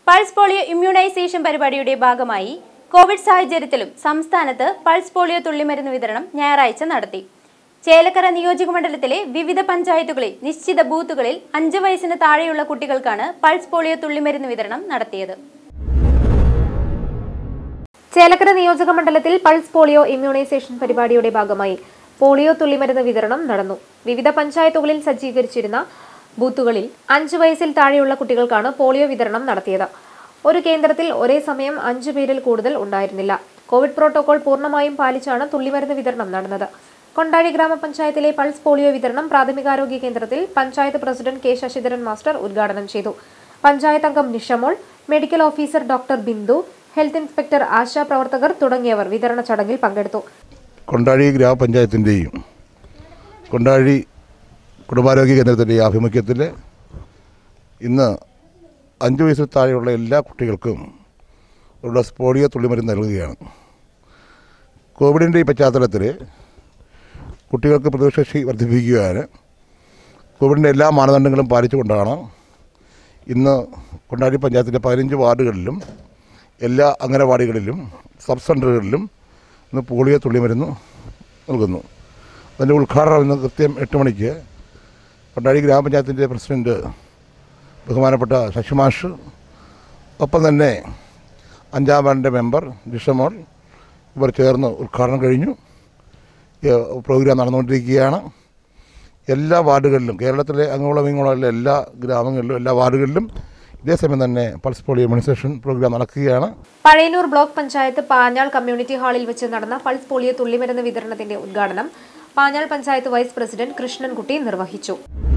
pulse polio immunisation പരിപാടിയുടെ ഭാഗമായി Covid സാഹചര്യത്തിലും സംസ്ഥാനത്ത് പൾസ് പോളിയോ തുള്ളിമരുന്ന് വിതരണം ഞായറാഴ്ച നടത്തി ചേലക്കര നിയോജക മണ്ഡലത്തിലെ വിവിധ പഞ്ചായത്തുകളിൽ നിശ്ചിത ബൂത്തുകളിൽ അഞ്ച് വയസ്സിന് താഴെയുള്ള കുട്ടികൾക്കാണ് പൾസ് പോളിയോ തുള്ളിമരുന്ന് വിതരണം നടത്തിയത് ചേലക്കര നിയോജക മണ്ഡലത്തിൽ പൾസ് പോളിയോ ഇമ്മ്യൂണൈസേഷൻ പരിപാടിയുടെ ഭാഗമായി പോളിയോ തുള്ളിമരുന്ന് വിതരണം നടന്നു വിവിധ പഞ്ചായത്തുകളിൽ സജ്ജീകരിച്ചിരുന്ന ബൂത്തുകളിൽ അഞ്ചു വയസ്സിൽ താഴെയുള്ള കുട്ടികൾക്കാണ് പോളിയോ വിതരണം നടത്തിയത് ഒരു കേന്ദ്രത്തിൽ ഒരേ സമയം അഞ്ചു പേരിൽ കൂടുതൽ ഉണ്ടായിരുന്നില്ല കോവിഡ് പ്രോട്ടോകോൾ പൂർണ്ണമായും പാലിച്ചാണ് തുള്ളിമരുന്ന് വിതരണം നടന്നത് കൊണ്ടാഴി ഗ്രാമപഞ്ചായത്തിലെ പൾസ് പോളിയോ വിതരണം പ്രാഥമികാരോഗ്യ കേന്ദ്രത്തിൽ panchayat president K Sasidharan master ഉദ്ഘാടനം ചെയ്തു പഞ്ചായത്ത് അംഗം Nishamol medical officer doctor Bindu health inspector Asha പ്രവർത്തകർ തുടങ്ങിയവർ വിതരണ ചടങ്ങിൽ പങ്കെടുത്തു കൊണ്ടാഴി ഗ്രാമപഞ്ചായത്തിൻ്റെയും കൊണ്ടാഴി കുടുംബാരോഗ്യ കേന്ദ്രത്തിൻ്റെയും ആഭിമുഖ്യത്തിൽ ഇന്ന് അഞ്ച് വയസ്സിൽ താഴെയുള്ള എല്ലാ കുട്ടികൾക്കും ഉള്ള പോളിയോ തുള്ളിമരുന്ന് നൽകുകയാണ് കോവിഡിൻ്റെ ഈ പശ്ചാത്തലത്തിൽ കുട്ടികൾക്ക് പ്രതിരോധശേഷി വർദ്ധിപ്പിക്കുവാൻ കോവിഡിൻ്റെ എല്ലാ മാനദണ്ഡങ്ങളും പാലിച്ചുകൊണ്ടാണ് ഇന്ന് കൊണ്ടാടി പഞ്ചായത്തിൻ്റെ പതിനഞ്ച് വാർഡുകളിലും എല്ലാ അംഗനവാടികളിലും സബ് സെൻ്ററുകളിലും ഇന്ന് പോളിയോ തുള്ളിമരുന്ന് നൽകുന്നു അതിൻ്റെ ഉദ്ഘാടനം ഇന്ന് കൃത്യം എട്ട് മണിക്ക് കൊണ്ടാടി ഗ്രാമപഞ്ചായത്തിൻ്റെ പ്രസിഡൻറ്റ് ബഹുമാനപ്പെട്ട ശശിമാഷ് ഒപ്പം തന്നെ അഞ്ചാം വാർഡിൻ്റെ മെമ്പർ ഡിഷമോൾ ഇവർ ചേർന്ന് ഉദ്ഘാടനം കഴിഞ്ഞു ഈ പ്രോഗ്രാം നടന്നുകൊണ്ടിരിക്കുകയാണ് എല്ലാ വാർഡുകളിലും കേരളത്തിലെ അങ്ങോളം ഇങ്ങോളമുള്ള എല്ലാ ഗ്രാമങ്ങളിലും എല്ലാ വാർഡുകളിലും ഇതേ സമയം തന്നെ പൾസ് പോളിയോ ഇമ്മ്യൂണൈസേഷൻ പ്രോഗ്രാം നടക്കുകയാണ് പഴയന്നൂർ ബ്ലോക്ക് പഞ്ചായത്ത് പാഞ്ഞാൾ കമ്മ്യൂണിറ്റി ഹാളിൽ വെച്ച് നടന്ന പൾസ് പോളിയോ തുള്ളിമരുന്ന് വിതരണത്തിന്റെ ഉദ്ഘാടനം പാഞ്ഞാൾ പഞ്ചായത്ത് വൈസ് പ്രസിഡന്റ് കൃഷ്ണൻകുട്ടി നിർവഹിച്ചു